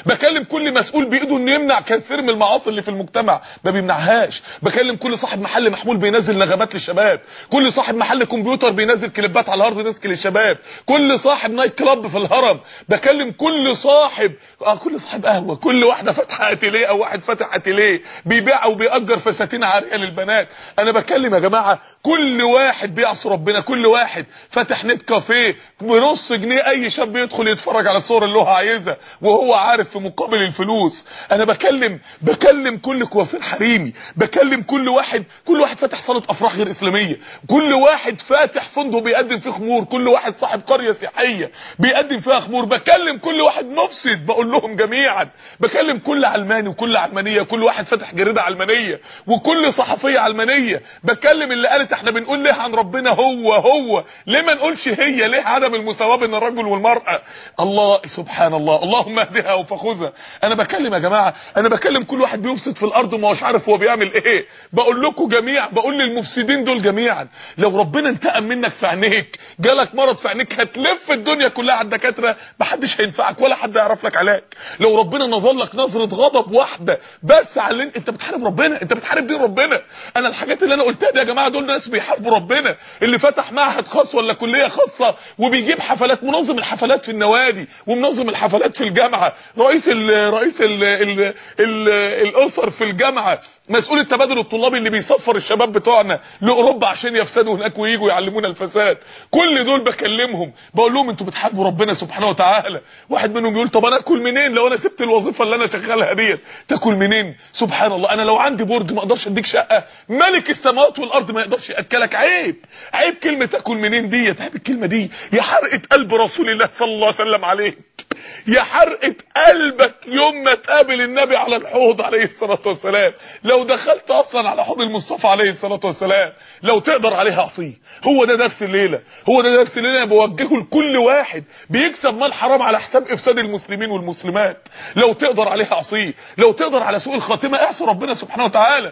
بكلم كل مسؤول بايده انه يمنع كثير من المعاصي اللي في المجتمع ما بيمنعهاش بكلم كل صاحب محل محمول بينزل نغمات للشباب كل صاحب محل كمبيوتر بينزل كليبات على الهارد ديسك للشباب كل صاحب نايت كلاب في الهرم بكلم كل صاحب اه كل صاحب قهوه كل واحده فاتحه اتيليه او واحد فاتح اتيليه بيبيع او بيأجر فساتين عاريه للبنات انا بكلم يا جماعه كل واحد بيعصي ربنا كل واحد فاتح نت كافيه بنص جنيه اي شاب يدخل يتفرج على الصور اللي هو عايزها وهو عارف في مقابل الفلوس انا بكلم بكلم كل كوافير حريمي بكلم كل واحد كل واحد فاتح صاله افراح غير اسلاميه كل واحد فاتح فندق بيقدم فيه خمور كل واحد صاحب قريه سياحيه بيقدم فيها خمور بكلم كل واحد مفسد بقول لهم جميعا بكلم كل علماني وكل علمانيه كل واحد فاتح جريده علمانيه وكل صحفيه علمانيه بكلم اللي قالت احنا بنقول ليه عن ربنا هو هو ليه ما نقولش هي ليه عدم المساواه بين الرجل والمراه الله سبحان الله اللهم اهدها وفخذها انا بكلم يا جماعه انا بكلم كل واحد بيفسد في الارض وما هوش عارف هو بيعمل ايه بقول لكم جميع بقول للمفسدين دول جميعا لو ربنا انتقم منك في عينيك جالك مرض في عينيك هتلف الدنيا كلها على الدكاتره محدش هينفعك ولا حد يعرف لك علاج لو ربنا نظر لك نظره غضب واحده بس على اللي انت بتحارب ربنا انت بتحارب دين ربنا انا الحاجات اللي انا قلتها دي يا جماعه دول ناس بيحاربوا ربنا اللي فتح معهد خاص ولا كليه خاصه وبيجيب حفلات منظم الحفلات في النوادي ومنظم الحفلات في الجامعه رئيس ال رئيس ال ال ال الاسر في الجامعه مسؤول التبادل الطلابي اللي بيسفر الشباب بتوعنا لاوروبا عشان يفسدوا هناك وييجوا يعلمونا الفساد كل دول بكلمهم بقول لهم انتوا بتحاربوا ربنا سبحانه وتعالى واحد منهم يقول طب انا اكل منين لو انا سبت الوظيفه اللي انا شغالها ديت تاكل منين سبحان الله انا لو عندي برج ما اقدرش اديك شقه ملك السماوات والارض ما يقدرش ياكلك عيب عيب كلمه تاكل منين ديت عيب الكلمه دي يا حرقه قلب رسول الله صلى الله عليه وسلم عليك يا حرقه قلبك يوم ما تقابل النبي على الحوض عليه الصلاه والسلام لو دخلت اصلا على حوض المصطفى عليه الصلاه والسلام لو تقدر عليها عصيه هو ده درس الليله هو ده درس الليله انا بوجهه لكل واحد بيكسب مال حرام على حساب افساد المسلمين والمسلمات لو تقدر عليها عصيه لو تقدر على سوء الخاتمه اعصي ربنا سبحانه وتعالى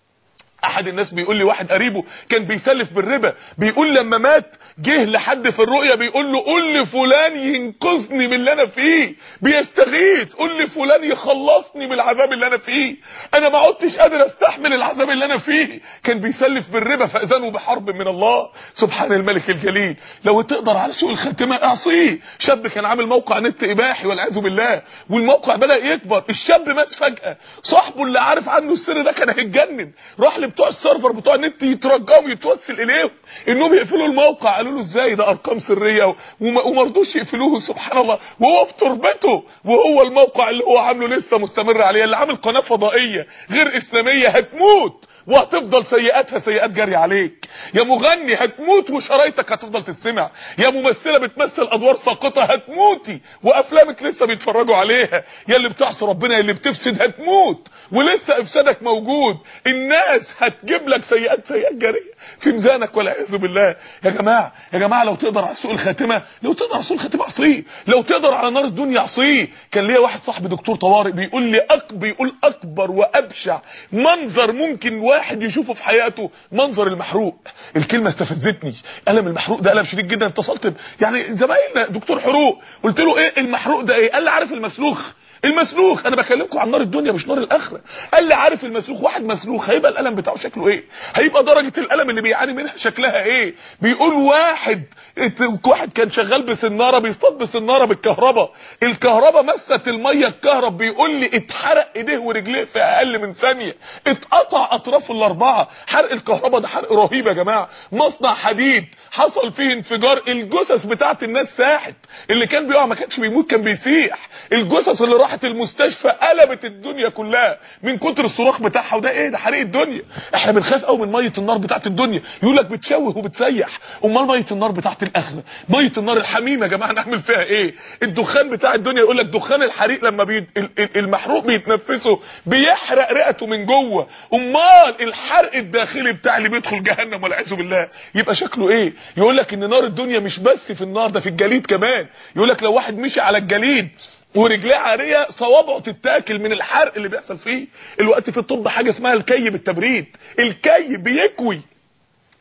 احد الناس بيقول لي واحد قريبه كان بيسلف بالربا بيقول لما مات جه لحد في الرؤيا بيقول له قول لفلان ينقذني من اللي انا فيه بيستغيث قول لفلان يخلصني من العذاب اللي انا فيه انا ما عدتش قادر استحمل العذاب اللي انا فيه كان بيسلف بالربا فاذنه بحرب من الله سبحان الملك الجليل لو تقدر على سوء الخاتمه اعصيه شاب كان عامل موقع نت اباحي والعياذ بالله والموقع بدا يكبر الشاب مات فجاه صاحبه اللي عارف عنه السر ده كان هيتجنن راح بتوع السيرفر بتوع النت يترجموا يتوسل اليهم انهم يقفلوا الموقع قالوا له ازاي ده ارقام سريه وما رضوش يقفلوه سبحان الله وهو في تربته وهو الموقع اللي هو عامله لسه مستمر عليه اللي عامل قناه فضائيه غير اسلاميه هتموت وهتفضل سيئاتها سيئات جارية عليك يا مغني هتموت وشرايطك هتفضل تتسمع يا ممثلة بتمثل ادوار ساقطة هتموتي وافلامك لسه بيتفرجوا عليها يا اللي بتعصي ربنا يا اللي بتفسد هتموت ولسه افسادك موجود الناس هتجيب لك سيئات سيئات جارية في ميزانك والعياذ بالله يا جماعة يا جماعة لو تقدر على سوء الخاتمة لو تقدر على سوء الخاتمة عصيه لو تقدر على نار الدنيا عصيه كان ليا واحد صاحبي دكتور طوارئ بيقول لي أك بيقول اكبر وابشع منظر ممكن واحد يشوفه في حياته منظر المحروق الكلمه استفزتني الم المحروق ده الم شديد جدا اتصلت يعني زمايلنا دكتور حروق قلت له ايه المحروق ده ايه قال لي عارف المسلوخ المسلوخ انا بكلمكم عن نار الدنيا مش نار الاخره قال لي عارف المسلوخ واحد مسلوخ هيبقى الالم بتاعه شكله ايه هيبقى درجه الالم اللي بيعاني منها شكلها ايه بيقول واحد واحد كان شغال بسناره بيصطاد بسناره بالكهرباء الكهرباء مست الميه الكهرب بيقول لي اتحرق ايديه ورجليه في اقل من ثانيه اتقطع اطرافه الاربعه حرق الكهرباء ده حرق رهيب يا جماعه مصنع حديد حصل فيه انفجار الجثث بتاعت الناس ساحت اللي كان بيقع ما كانش بيموت كان بيسيح الجثث اللي راحت المستشفى قلبت الدنيا كلها من كتر الصراخ بتاعها وده ايه ده حريق الدنيا احنا بنخاف قوي من ميه النار بتاعت الدنيا يقول لك بتشوه وبتسيح امال ميه النار بتاعت الاخره ميه النار الحميمه يا جماعه نعمل فيها ايه الدخان بتاع الدنيا يقول لك دخان الحريق لما بي... المحروق بيتنفسه بيحرق رئته من جوه امال الحرق الداخلي بتاع اللي بيدخل جهنم والعياذ بالله يبقى شكله ايه يقول لك ان نار الدنيا مش بس في النار ده في الجليد كمان يقول لك لو واحد مشي على الجليد ورجليه عاريه صوابعه تتاكل من الحرق اللي بيحصل فيه الوقت في الطب حاجه اسمها الكي بالتبريد الكي بيكوي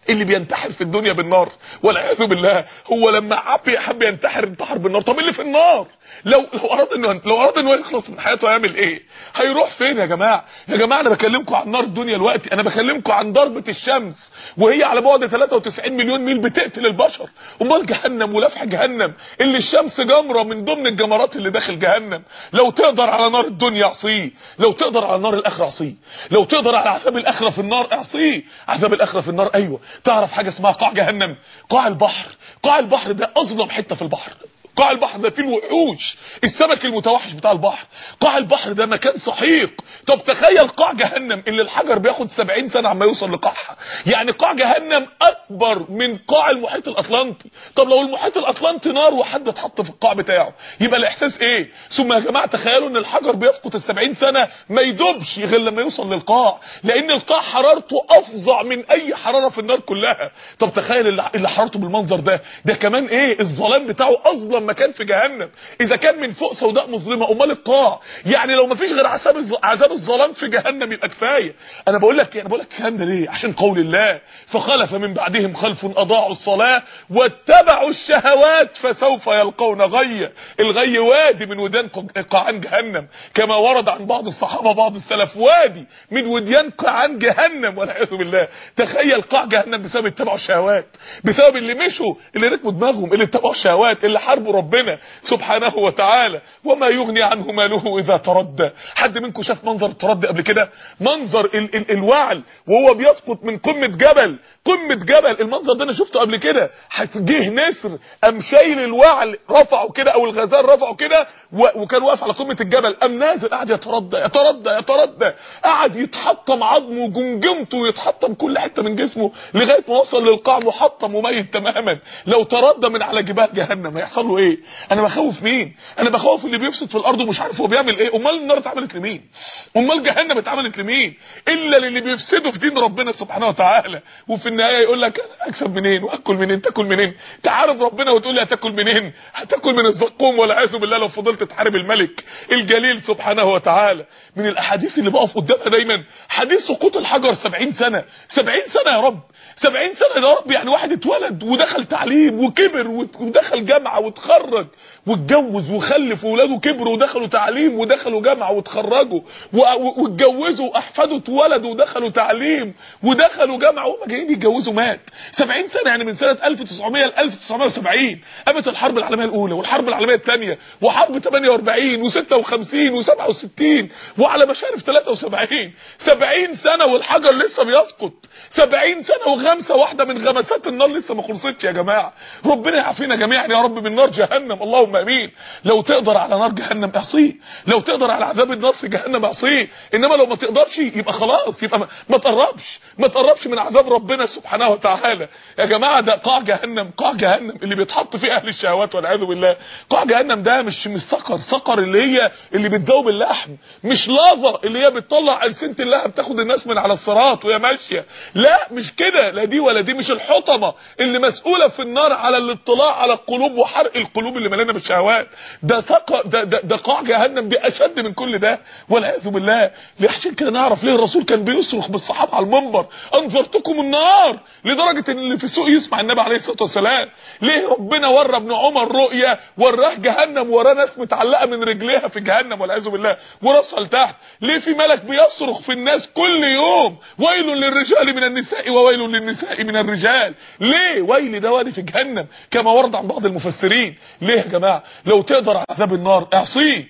اللي بينتحر في الدنيا بالنار والعياذ بالله هو لما عبي حب ينتحر انتحر بالنار طب اللي في النار لو لو اراد انه لو اراد انه يخلص من حياته هيعمل ايه هيروح فين يا جماعه يا جماعه انا بكلمكم عن نار الدنيا دلوقتي انا بكلمكم عن ضربه الشمس وهي على بعد 93 مليون ميل بتقتل البشر امال جهنم ولفح جهنم اللي الشمس جمره من ضمن الجمرات اللي داخل جهنم لو تقدر على نار الدنيا اعصيه لو تقدر على نار الاخره اعصيه لو تقدر على عذاب الاخره في النار اعصيه عذاب الاخره في النار ايوه تعرف حاجه اسمها قاع جهنم قاع البحر قاع البحر ده اظلم حته في البحر قاع البحر ده فيه الوحوش السمك المتوحش بتاع البحر قاع البحر ده مكان سحيق طب تخيل قاع جهنم اللي الحجر بياخد 70 سنه عما يوصل لقاعها يعني قاع جهنم اكبر من قاع المحيط الاطلنطي طب لو المحيط الاطلنطي نار وحد اتحط في القاع بتاعه يبقى الاحساس ايه ثم يا جماعه تخيلوا ان الحجر بيسقط ال 70 سنه ما يدوبش غير لما يوصل للقاع لان القاع حرارته افظع من اي حراره في النار كلها طب تخيل اللي اللي حرارته بالمنظر ده ده كمان ايه الظلام بتاعه اظلم مكان في جهنم اذا كان من فوق سوداء مظلمه امال القاع يعني لو مفيش غير عذاب الظ- عذاب الظلام في جهنم يبقى كفايه انا بقول لك انا بقول لك الكلام ده ليه عشان قول الله فخلف من بعدهم خلف اضاعوا الصلاه واتبعوا الشهوات فسوف يلقون غيا الغي وادي من ودان ق- قاعان جهنم كما ورد عن بعض الصحابه بعض السلف وادي من وديان قاعان جهنم والعياذ بالله تخيل قاع جهنم بسبب اتبعوا الشهوات بسبب اللي مشوا اللي ركبوا دماغهم اللي اتبعوا الشهوات اللي حاربوا ربنا سبحانه وتعالى وما يغني عنه ماله اذا تردى حد منكم شاف منظر التردي قبل كده منظر ال ال الوعل وهو بيسقط من قمه جبل قمه جبل المنظر ده انا شفته قبل كده جه نسر قام شايل الوعل رفعه كده او الغزال رفعه كده و- وكان واقف على قمه الجبل قام نازل قعد يتردى يتردى يتردى قعد يتحطم عظمه وجمجمته ويتحطم كل حته من جسمه لغايه ما وصل للقاع محطم وميت تماما لو تردى من على جبال جهنم هيحصل له ايه انا بخوف مين انا بخوف اللي بيفسد في الارض ومش عارف هو بيعمل ايه امال النار اتعملت لمين امال جهنم اتعملت لمين الا للي بيفسدوا في دين ربنا سبحانه وتعالى وفي النهايه يقول لك انا اكسب منين واكل منين تاكل منين تعرف ربنا وتقول لي هتاكل منين هتاكل من الزقوم والعياذ بالله لو فضلت تحارب الملك الجليل سبحانه وتعالى من الاحاديث اللي بقف قدامها دايما حديث سقوط الحجر 70 سنه 70 سنه يا رب 70 سنه يا رب يعني واحد اتولد ودخل تعليم وكبر ودخل جامعه واتخرج واتجوز وخلف واولاده كبروا ودخلوا تعليم ودخلوا جامعه واتخرجوا و- و- واتجوزوا واحفاده اتولدوا ودخلوا تعليم ودخلوا جامعه وهم جايين يتجوزوا مات 70 سنه يعني من سنه 1900 ل 1970 قامت الحرب العالميه الاولى والحرب العالميه الثانيه وحرب 48 و56 و67 وعلى مشارف 73 70 سنه والحجر لسه بيسقط 70 سنه وغمسه واحده من غمسات النار لسه ما خلصتش يا جماعه ربنا يعافينا جميعا يا رب من نار جهنم اللهم امين لو تقدر على نار جهنم اعصيه لو تقدر على عذاب النار في جهنم اعصيه انما لو ما تقدرش يبقى خلاص يبقى ما, ما تقربش ما تقربش من عذاب ربنا سبحانه وتعالى يا جماعه ده قاع جهنم قاع جهنم اللي بيتحط فيه اهل الشهوات والعياذ بالله قاع جهنم ده مش مش سقر سقر اللي هي اللي بتذوب اللحم مش لافا اللي هي بتطلع السنه اللحم تاخد الناس من على الصراط وهي ماشيه لا مش كده لا دي ولا دي مش الحطمه اللي مسؤوله في النار على الاطلاع على القلوب وحرق القلوب اللي مليانه بالشهوات ده سقر ده, ده, ده قاع جهنم دي اشد من كل ده والعياذ بالله عشان كده نعرف ليه الرسول كان بيصرخ بالصحابه على المنبر انذرتكم النار لدرجه ان اللي في السوق يسمع النبي عليه الصلاه والسلام ليه ربنا ورى ابن عمر رؤيا وراه جهنم وراه ناس متعلقه من رجليها في جهنم والعياذ بالله وراسها لتحت ليه في ملك بيصرخ في الناس كل يوم ويل للرجال من النساء وويل للنساء من الرجال ليه ويل ده وادي في جهنم كما ورد عن بعض المفسرين ليه يا جماعه لو تقدر على عذاب النار اعصيه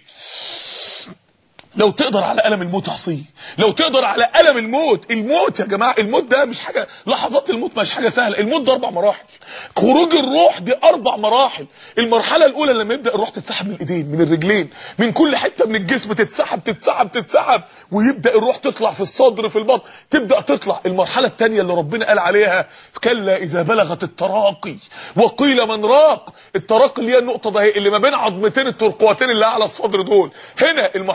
لو تقدر على ألم الموت اعصيه لو تقدر على ألم الموت الموت يا جماعة الموت ده مش حاجة لحظات الموت مش حاجة سهلة الموت ده أربع مراحل خروج الروح دي أربع مراحل المرحلة الأولى لما يبدأ الروح تتسحب من الإيدين من الرجلين من كل حتة من الجسم تتسحب تتسحب تتسحب ويبدأ الروح تطلع في الصدر في البطن تبدأ تطلع المرحلة الثانية اللي ربنا قال عليها كلا إذا بلغت التراقي وقيل من راق التراقي اللي هي النقطة ده اللي ما بين عظمتين الترقوتين اللي على الصدر دول هنا المرحلة الثانية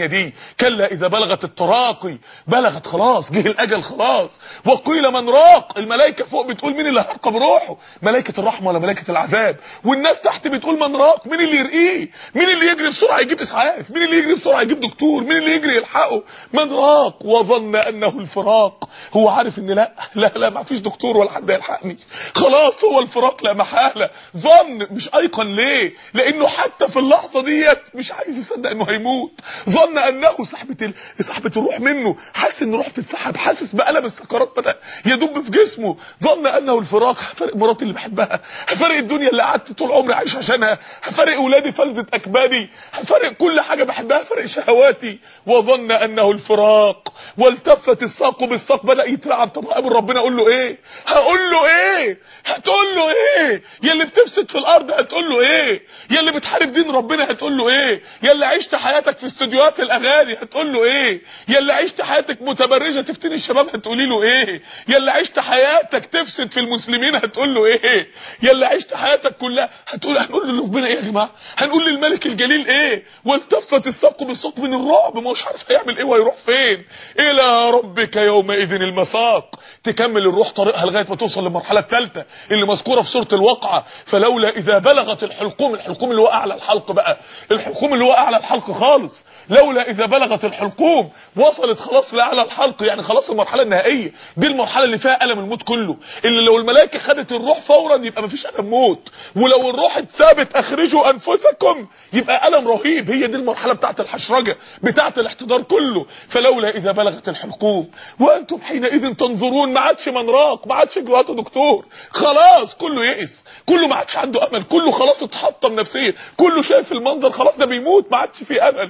الدنيا دي كلا اذا بلغت التراقي بلغت خلاص جه الاجل خلاص وقيل من راق الملائكه فوق بتقول مين اللي هيرقى بروحه ملائكه الرحمه ولا ملائكه العذاب والناس تحت بتقول من راق مين اللي يرقيه مين اللي يجري بسرعه يجيب اسعاف مين اللي يجري بسرعه يجيب دكتور مين اللي يجري يلحقه من راق وظن انه الفراق هو عارف ان لا لا لا ما فيش دكتور ولا حد يلحقني خلاص هو الفراق لا محاله ظن مش ايقن ليه لانه حتى في اللحظه ديت مش عايز يصدق انه هيموت ظن انه سحبه ال... سحبه الروح منه حاسس ان روحه بتتسحب حاسس بالم السكرات بدا يدب في جسمه ظن انه الفراق هفارق مراتي اللي بحبها هفارق الدنيا اللي قعدت طول عمري عايش عشانها هفارق اولادي فلذة اكبادي هفارق كل حاجه بحبها هفارق شهواتي وظن انه الفراق والتفت الساق بالساق بدا يترعب طب هقابل ربنا اقول له ايه هقول له ايه هتقول له ايه يا اللي بتفسد في الارض هتقول له ايه يا اللي بتحارب دين ربنا هتقول له ايه يا اللي عشت حياتك في استوديوهات الاغاني هتقول له ايه يا اللي عشت حياتك متبرجه تفتني الشباب هتقولي له ايه يا اللي عشت حياتك تفسد في المسلمين هتقول له ايه يا اللي عشت حياتك كلها هتقول هنقول لربنا ايه يا جماعه هنقول للملك الجليل ايه والتفت الساق بالساق من الرعب ما هوش عارف هيعمل ايه وهيروح فين الى ربك يومئذ المساق تكمل الروح طريقها لغايه ما توصل للمرحله الثالثه اللي مذكوره في سوره الواقعه فلولا اذا بلغت الحلقوم الحلقوم اللي هو اعلى الحلق بقى الحلقوم اللي هو اعلى الحلق خالص لولا اذا بلغت الحلقوم وصلت خلاص لاعلى الحلق يعني خلاص المرحله النهائيه دي المرحله اللي فيها الم الموت كله اللي لو الملائكه خدت الروح فورا يبقى مفيش الم موت ولو الروح اتثابت اخرجوا انفسكم يبقى الم رهيب هي دي المرحله بتاعه الحشرجه بتاعه الاحتضار كله فلولا اذا بلغت الحلقوم وانتم حينئذ تنظرون ما عادش من راق ما عادش جواته دكتور خلاص كله يئس كله ما عادش عنده امل كله خلاص اتحطم نفسيا كله شايف المنظر خلاص ده بيموت ما عادش فيه امل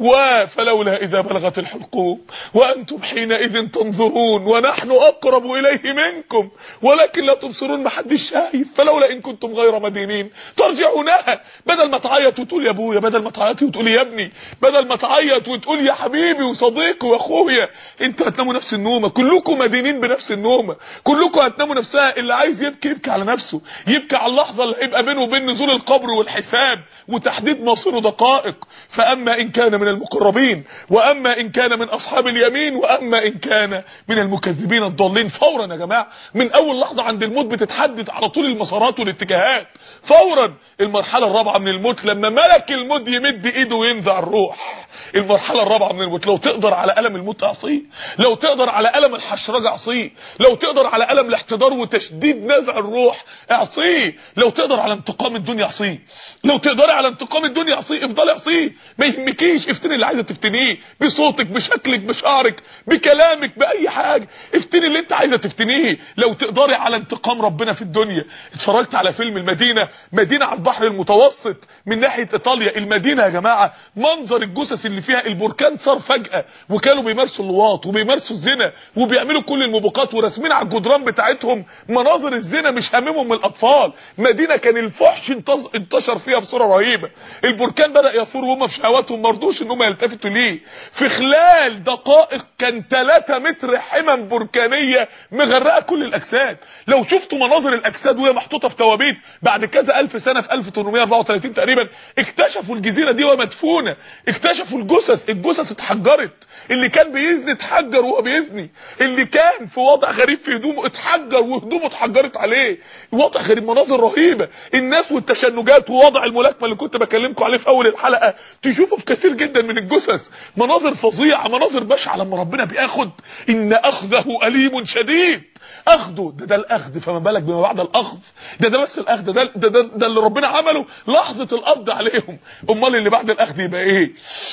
وفلولا اذا بلغت الحلقوم وانتم حينئذ تنظرون ونحن اقرب اليه منكم ولكن لا تبصرون ما حدش شايف فلولا ان كنتم غير مدينين ترجعونها بدل ما تعيط وتقول يا ابويا بدل ما تعيطي وتقول يا ابني بدل ما تعيط وتقول يا حبيبي وصديقي واخويا انتوا هتناموا نفس النومه كلكم مدينين بنفس النومه كلكم هتناموا نفسها اللي عايز يبكي يبكي على نفسه يبكي على اللحظه اللي هيبقى بينه وبين نزول القبر والحساب وتحديد مصيره دقائق فاما ان كان من المقربين واما ان كان من اصحاب اليمين واما ان كان من المكذبين الضالين فورا يا جماعه من اول لحظه عند الموت بتتحدد على طول المسارات والاتجاهات فورا المرحله الرابعه من الموت لما ملك الموت يمد ايده وينزع الروح المرحله الرابعه من الموت لو تقدر على الم الموت اعصيه لو تقدر على الم الحشرجه اعصيه لو تقدر على الم الاحتضار وتشديد نزع الروح اعصيه لو تقدر على انتقام الدنيا اعصيه لو تقدر على انتقام الدنيا اعصيه افضل اعصيه ما يهمكيش افتني اللي عايزه تفتنيه بصوتك بشكلك بشعرك بكلامك باي حاجه افتني اللي انت عايزه تفتنيه لو تقدري على انتقام ربنا في الدنيا اتفرجت على فيلم المدينه مدينه على البحر المتوسط من ناحيه ايطاليا المدينه يا جماعه منظر الجثث اللي فيها البركان صار فجاه وكانوا بيمارسوا اللواط وبيمارسوا الزنا وبيعملوا كل الموبقات وراسمين على الجدران بتاعتهم مناظر الزنا مش هاممهم الاطفال مدينه كان الفحش انتشر فيها بصوره رهيبه البركان بدا يثور وهم في شهواتهم ما رضوش ان هم يلتفتوا ليه في خلال دقائق كان 3 متر حمم بركانيه مغرقه كل الاجساد لو شفتوا مناظر الاجساد وهي محطوطه في توابيت بعد كذا الف سنه في 1834 تقريبا اكتشفوا الجزيره دي ومدفونه اكتشفوا الجثث الجثث اتحجرت اللي كان بيزني اتحجر وهو بيزني اللي كان في وضع غريب في هدومه اتحجر وهدومه اتحجرت عليه وضع غريب مناظر رهيبه الناس والتشنجات ووضع الملاكمه اللي كنت بكلمكم عليه في اول الحلقه تشوفوا في كثير جدا من الجثث مناظر فظيعه مناظر بشعه لما ربنا بياخد ان اخذه اليم شديد اخده ده ده الاخذ فما بالك بما بعد الاخذ ده ده بس الاخذ ده ده, ده ده اللي ربنا عمله لحظه القبض عليهم امال اللي بعد الاخذ يبقى ايه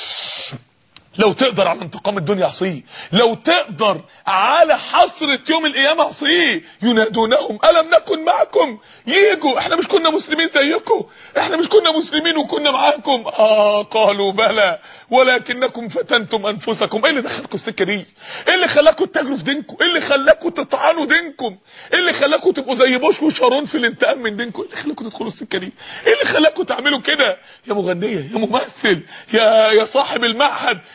لو تقدر على انتقام الدنيا عصيه لو تقدر على حسرة يوم القيامة عصيه ينادونهم ألم نكن معكم ييجوا احنا مش كنا مسلمين زيكم احنا مش كنا مسلمين وكنا معاكم اه قالوا بلى ولكنكم فتنتم انفسكم ايه اللي دخلكم السكة دي ايه اللي خلاكم تجروا في دينكم ايه اللي خلاكم تطعنوا دينكم ايه اللي خلاكم تبقوا زي بوش وشارون في الانتقام من دينكم ايه اللي خلاكم تدخلوا السكة دي ايه اللي خلاكم تعملوا كده يا مغنية يا ممثل يا يا صاحب المعهد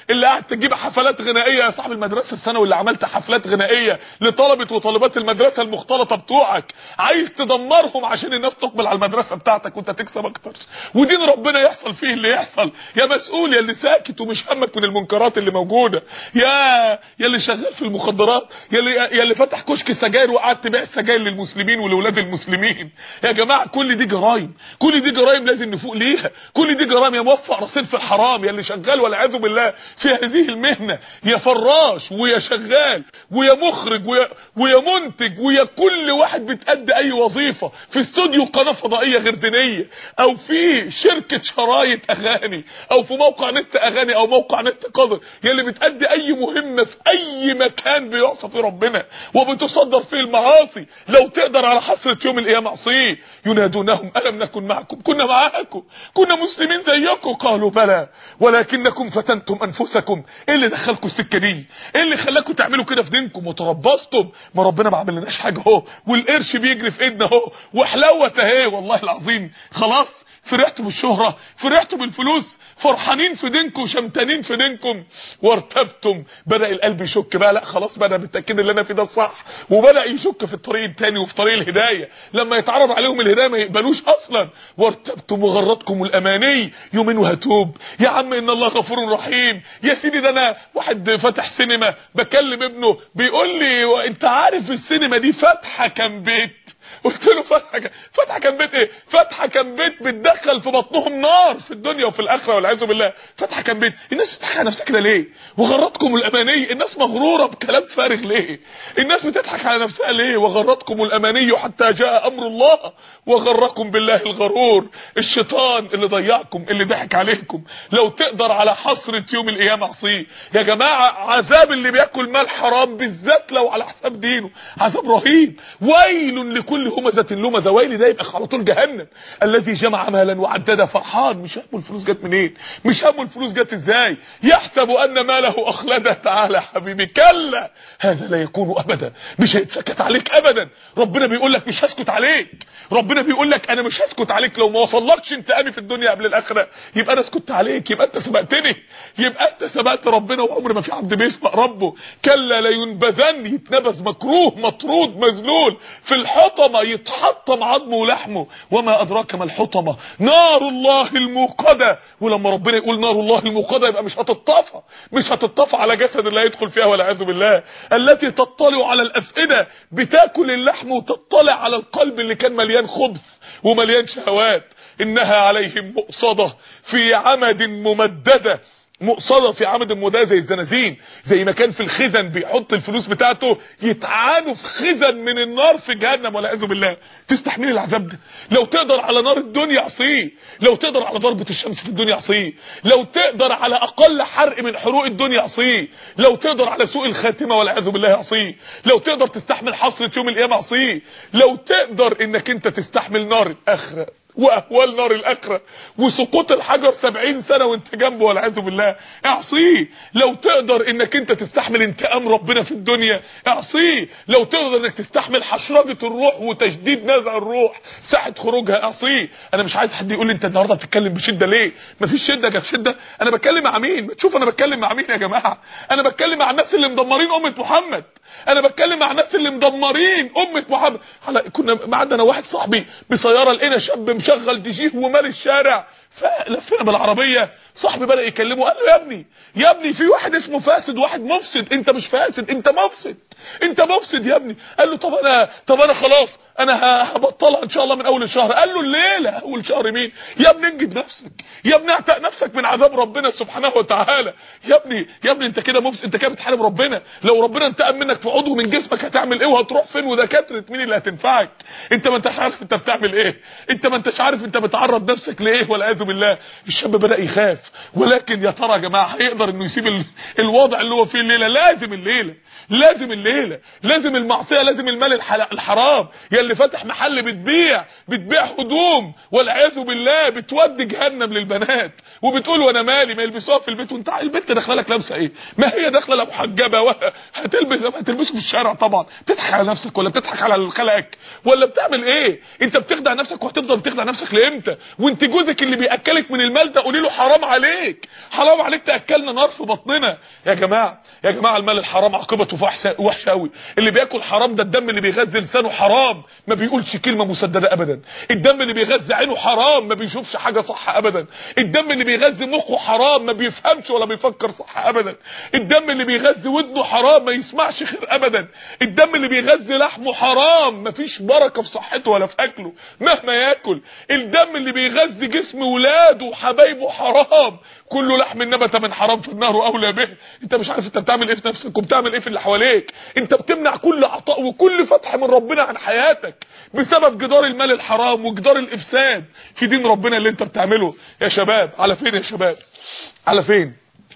اللي قاعد تجيب حفلات غنائيه يا صاحب المدرسه الثانوي اللي عملت حفلات غنائيه لطلبه وطالبات المدرسه المختلطه بتوعك عايز تدمرهم عشان الناس تقبل على المدرسه بتاعتك وانت تكسب اكتر ودين ربنا يحصل فيه اللي يحصل يا مسؤول يا اللي ساكت ومش همك من المنكرات اللي موجوده يا يا اللي شغال في المخدرات يا اللي يا اللي فتح كشك سجاير وقعدت تبيع السجاير للمسلمين ولولاد المسلمين يا جماعه كل دي جرايم كل دي جرايم لازم نفوق ليها كل دي جرايم يا موفق رصيد في الحرام يا اللي شغال والعياذ بالله في هذه المهنه يا فراش ويا شغال ويا مخرج ويا ويا منتج ويا كل واحد بتأدي اي وظيفه في استوديو قناه فضائيه غير دينيه او في شركه شرايط اغاني او في موقع نت اغاني او موقع نت قذر يا اللي بتأدي اي مهمه في اي مكان بيعصى فيه ربنا وبتصدر فيه المعاصي لو تقدر على حسره يوم القيامه عصيه ينادونهم الم نكن معكم كنا معاكم كنا مسلمين زيكم قالوا بلى ولكنكم فتنتم انفسكم ايه اللي دخلكم السكه دي ايه اللي خلاكم تعملوا كده في دينكم وتربصتم ما ربنا ما عملناش حاجه اهو والقرش بيجري في ايدنا اهو وحلاوه اهي والله العظيم خلاص فرحتوا بالشهرة فرحتوا بالفلوس فرحانين في دينكم وشمتانين في دينكم وارتبتم بدأ القلب يشك بقى لا خلاص بدأ بالتأكيد اللي انا فيه ده الصح وبدأ يشك في الطريق التاني وفي طريق الهداية لما يتعرض عليهم الهداية ما يقبلوش اصلا وارتبتم وغرتكم الاماني يومين وهتوب يا عم ان الله غفور رحيم يا سيدي ده انا واحد فاتح سينما بكلم ابنه بيقول لي انت عارف السينما دي فاتحه كام بيت قلت له فتحه كان فتحه كان بيت ايه فتحه كان بيت بتدخل في بطنهم نار في الدنيا وفي الاخره والعياذ بالله فتحه كان بيت الناس بتضحك على نفسها كده ليه وغرتكم الاماني الناس مغروره بكلام فارغ ليه الناس بتضحك على نفسها ليه وغرتكم الاماني حتى جاء امر الله وغركم بالله الغرور الشيطان اللي ضيعكم اللي ضحك عليكم لو تقدر على حسره يوم القيامه عصيه يا جماعه عذاب اللي بياكل مال حرام بالذات لو على حساب دينه عذاب رهيب ويل لكل كل همزه لمزه ويل ده يبقى على طول جهنم الذي جمع مالا وعدده فرحان مش همه الفلوس جت منين مش همه الفلوس جت ازاي يحسب ان ماله اخلده تعالى حبيبي كلا هذا لا يكون ابدا مش هيتسكت عليك ابدا ربنا بيقول لك مش هسكت عليك ربنا بيقول لك انا مش هسكت عليك لو ما وصلكش انتقامي في الدنيا قبل الاخره يبقى انا سكت عليك يبقى انت سبقتني يبقى انت سبقت ربنا وعمر ما في حد بيسبق ربه كلا لا ينبذن يتنبذ مكروه مطرود مذلول في الحطب الحطمة يتحطم عظمه ولحمه وما أدراك ما الحطمة نار الله الموقدة ولما ربنا يقول نار الله الموقدة يبقى مش هتطفى مش هتطفى على جسد اللي هيدخل فيها والعياذ بالله التي تطلع على الأفئدة بتاكل اللحم وتطلع على القلب اللي كان مليان خبث ومليان شهوات إنها عليهم مؤصدة في عمد ممددة مقصده في عمد المداه زي الزنازين زي ما كان في الخزن بيحط الفلوس بتاعته يتعانوا في خزن من النار في جهنم والعياذ بالله تستحمل العذاب ده لو تقدر على نار الدنيا عصيه لو تقدر على ضربه الشمس في الدنيا عصيه لو تقدر على اقل حرق من حروق الدنيا عصيه لو تقدر على سوء الخاتمه والعياذ بالله عصيه لو تقدر تستحمل حسره يوم القيامه عصيه لو تقدر انك انت تستحمل نار الاخره واهوال نار الاخره وسقوط الحجر سبعين سنه وانت جنبه والعياذ بالله اعصيه لو تقدر انك انت تستحمل انتقام ربنا في الدنيا اعصيه لو تقدر انك تستحمل حشرجه الروح وتشديد نزع الروح ساعه خروجها اعصيه انا مش عايز حد يقول لي انت النهارده بتتكلم بشده ليه مفيش شده جت شده انا بتكلم مع مين تشوف انا بتكلم مع مين يا جماعه انا بتكلم مع الناس اللي مدمرين امه محمد انا بتكلم مع الناس اللي مدمرين امه محمد على كنا معدنا واحد صاحبي بسياره لقينا شاب مشغل دي جي ومال الشارع فلفينا بالعربيه صاحبي بدا يكلمه قال له يا ابني يا ابني في واحد اسمه فاسد واحد مفسد انت مش فاسد انت مفسد انت مفسد يا ابني قال له طب انا طب انا خلاص انا هبطلها ان شاء الله من اول الشهر قال له الليله اول شهر مين يا ابني انجد نفسك يا ابني اعتق نفسك من عذاب ربنا سبحانه وتعالى يا ابني يا ابني انت كده مفسد انت كده بتحارب ربنا لو ربنا انتقم منك في عضو من جسمك هتعمل ايه وهتروح فين ودكاتره مين اللي هتنفعك انت ما انتش عارف انت بتعمل ايه انت ما انتش عارف انت بتعرض نفسك لايه والعياذ بالله الشاب بدا يخاف ولكن يا ترى يا جماعه هيقدر انه يسيب ال... الوضع اللي هو فيه الليله لازم الليله لازم الليله لازم المعصيه لازم المال الحل... الحرام يا اللي فاتح محل بتبيع بتبيع هدوم والعياذ بالله بتودي جهنم للبنات وبتقول وانا مالي ما يلبسوها في البيت وانت البنت داخله لك لابسه ايه ما هي داخله لا محجبه ولا هتلبس هتلبسه في الشارع طبعا بتضحك على نفسك ولا بتضحك على خلقك ولا بتعمل ايه انت بتخدع نفسك وهتفضل تخدع نفسك لامتى وانت جوزك اللي اكلك من المال ده قولي له حرام عليك حرام عليك تاكلنا نار في بطننا يا جماعه يا جماعه المال الحرام عاقبته وحشه وحشه قوي اللي بياكل حرام ده الدم اللي بيغذي لسانه حرام ما بيقولش كلمه مسدده ابدا الدم اللي بيغذي عينه حرام ما بيشوفش حاجه صح ابدا الدم اللي بيغذي مخه حرام ما بيفهمش ولا بيفكر صح ابدا الدم اللي بيغذي ودنه حرام ما يسمعش خير ابدا الدم اللي بيغذي لحمه حرام ما فيش بركه في صحته ولا في اكله مهما ياكل الدم اللي بيغذي جسم ولاده وحبايبه حرام كله لحم نبت من حرام في النار اولى به انت مش عارف انت بتعمل ايه في نفسك وبتعمل ايه في اللي حواليك انت بتمنع كل عطاء وكل فتح من ربنا عن حياتك بسبب جدار المال الحرام وجدار الافساد في دين ربنا اللي انت بتعمله يا شباب على فين يا شباب على فين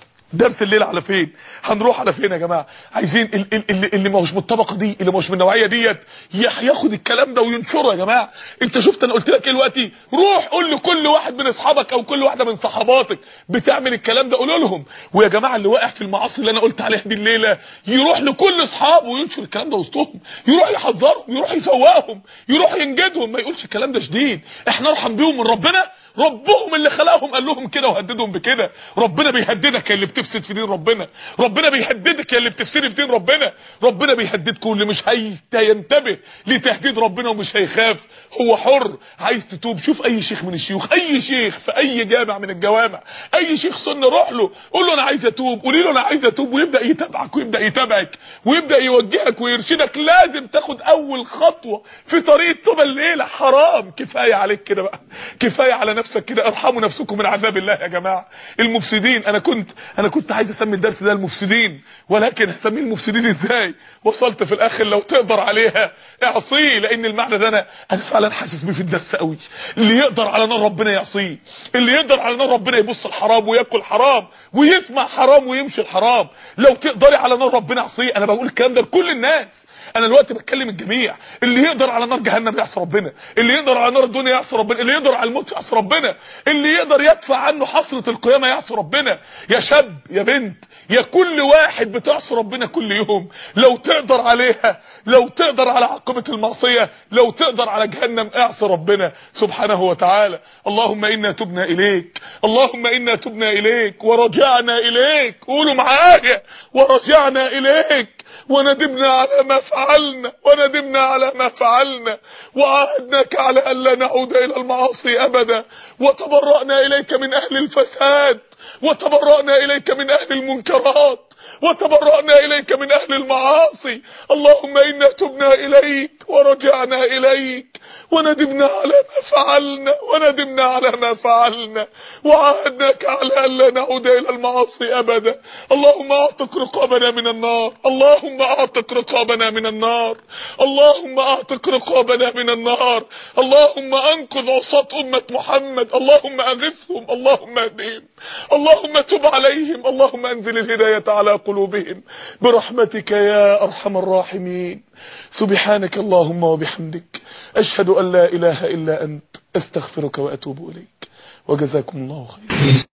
درس الليله على فين هنروح على فين يا جماعه عايزين ال- ال- اللي, اللي ما هوش من الطبقه دي اللي ما هوش من النوعيه ديت يح- ياخد الكلام ده وينشره يا جماعه انت شفت انا قلت لك ايه دلوقتي روح قول لكل واحد من اصحابك او كل واحده من صحباتك بتعمل الكلام ده قول لهم ويا جماعه اللي واقع في المعاصي اللي انا قلت عليها دي الليله يروح لكل اصحابه وينشر الكلام ده وسطهم يروح يحذرهم يروح يفوقهم يروح ينجدهم ما يقولش الكلام ده شديد احنا ارحم بيهم من ربنا ربهم اللي خلقهم قال لهم كده وهددهم بكده ربنا بيهددك يا اللي بتفسد في دين ربنا ربنا بيهددك يا اللي بتفسد في دين ربنا ربنا بيهددكم واللي مش هينتبه لتهديد ربنا ومش هيخاف هو حر عايز تتوب شوف اي شيخ من الشيوخ اي شيخ في اي جامع من الجوامع اي شيخ سنه روح له قول له انا عايز اتوب قولي له انا عايز اتوب ويبدا يتابعك ويبدا يتابعك ويبدا يوجهك ويرشدك لازم تاخد اول خطوه في طريق التوبه الليله حرام كفايه عليك كده بقى كفايه على نفسك كده ارحموا نفسكم من عذاب الله يا جماعه المفسدين انا كنت انا كنت عايز اسمي الدرس ده المفسدين ولكن هسميه المفسدين ازاي وصلت في الاخر لو تقدر عليها اعصيه لان المعنى ده انا انا فعلا حاسس بيه في الدرس قوي اللي يقدر على نار ربنا يعصيه اللي يقدر على نار ربنا يبص الحرام وياكل حرام ويسمع حرام ويمشي الحرام لو تقدري على نار ربنا اعصيه انا بقول الكلام ده لكل الناس انا دلوقتي بتكلم الجميع اللي يقدر على نار جهنم يعصي ربنا اللي يقدر على نار الدنيا يعصي ربنا اللي يقدر على الموت يعصي ربنا اللي يقدر يدفع عنه حسره القيامه يعصي ربنا يا شاب يا بنت يا كل واحد بتعصي ربنا كل يوم لو تقدر عليها لو تقدر على عاقبه المعصيه لو تقدر على جهنم اعصي ربنا سبحانه وتعالى اللهم انا تبنا اليك اللهم انا تبنا اليك ورجعنا اليك قولوا معايا ورجعنا اليك وندمنا على ما فعلنا وندمنا على ما فعلنا وعاهدناك على ألا نعود إلى المعاصي أبدا وتبرأنا إليك من أهل الفساد وتبرأنا إليك من أهل المنكرات وتبرأنا إليك من أهل المعاصي اللهم إنا تبنا إليك ورجعنا إليك وندمنا على ما فعلنا وندمنا على ما فعلنا وعاهدناك على ألا نعود إلى المعاصي أبدا اللهم أعتق رقابنا من النار اللهم أعتق رقابنا من النار اللهم أعتق رقابنا من النار اللهم أنقذ عصاة أمة محمد اللهم أغثهم اللهم اهدهم اللهم تب عليهم اللهم أنزل الهداية على قلوبهم برحمتك يا أرحم الراحمين سبحانك اللهم وبحمدك أشهد أن لا إله إلا أنت أستغفرك وأتوب إليك وجزاكم الله خير